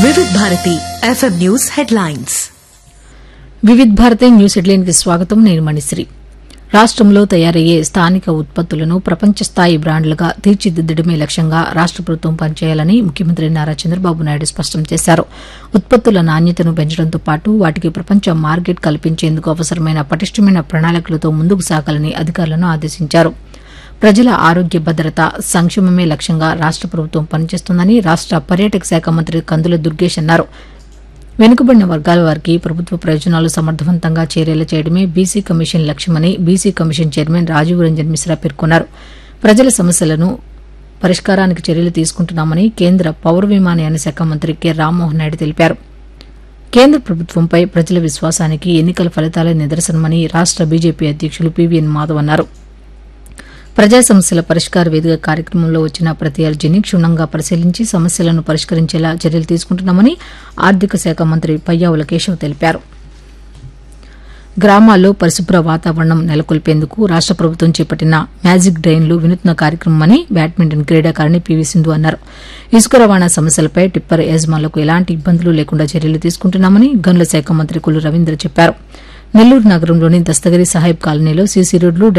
వివిధ Bharati FM news headlines Vividh Bharati news headline కి స్వాగతం నేను మణిశ్రీ రాష్టంలో తయారయ్యే స్థానిక ఉత్పత్తులను ప్రపంచ స్థాయి బ్రాండ్లుగా తీర్చిదిద్దడమే లక్ష్యంగా రాష్ట ప్రభుత్వం పనిచేయాలని ముఖ్యమంత్రి నారా చంద్రబాబు నాయుడు స్పష్టం చేశారు ఉత్పత్తుల నాణ్యతను పెంచడంతో పాటు వాటికి ప్రపంచ మార్కెట్ కల్పించేందుకు అవసరమైన పటిష్టమైన ప్రణాళికలతో ముందుకు సాగాలని అధికారులను ఆదేశించారు ప్రజల ఆరోగ్య భద్రత సంక్షేమమే లక్ష్యంగా రాష్ట ప్రభుత్వం పనిచేస్తోందని రాష్ట పర్యాటక శాఖ మంత్రి కందుల దుర్గేష్ అన్నారు వెనుకబడిన వర్గాల వారికి ప్రభుత్వ ప్రయోజనాలు సమర్థవంతంగా చేరేలా చేయడమే బీసీ కమిషన్ లక్ష్యమని BC commission chairman Rajiv Ranjan Mishra పేర్కొన్నారు ప్రజల సమస్యలను పరిష్కారానికి చర్యలు తీసుకుంటున్నామని కేంద్ర పౌర విమానయాన శాఖ మంత్రి కె రామ్మోహన్ నాయుడు తెలిపారు కేంద్ర ప్రభుత్వంపై ప్రజల విశ్వాసానికి ఎన్నికల ఫలితాలే నిదర్శనమని రాష్ట బీజేపీ అధ్యకులు పీవీఎన్ మాధవ్ అన్నారు ప్రజా సమస్యల పరిష్కార వేదిక కార్యక్రమంలో వచ్చిన ప్రతి అర్జీని క్షుణ్ణంగా పరిశీలించి సమస్యలను పరిష్కరించేలా చర్యలు తీసుకుంటున్నామని ఆర్థిక శాఖ మంత్రి పయ్యావుల కేశవ్ తెలిపారు గ్రామాల్లో పరిశుభ్ర వాతావరణం నెలకొల్పేందుకు రాష్ట ప్రభుత్వం చేపట్టిన మ్యాజిక్ డ్రైన్లు వినూత్న కార్యక్రమమని బ్యాడ్మింటన్ క్రీడాకారిణి పీవీ సింధు అన్నారు ఇసుక రవాణా సమస్యలపై టిప్పర్ యజమానులకు ఎలాంటి ఇబ్బందులు లేకుండా చర్యలు తీసుకుంటున్నామని గనుల శాఖ మంత్రి కొల్లు రవీంద్ర చెప్పారు నెల్లూరు నగరంలోని దస్తగిరి సాహెబ్ కాలనీలో సీసీ రోడ్లు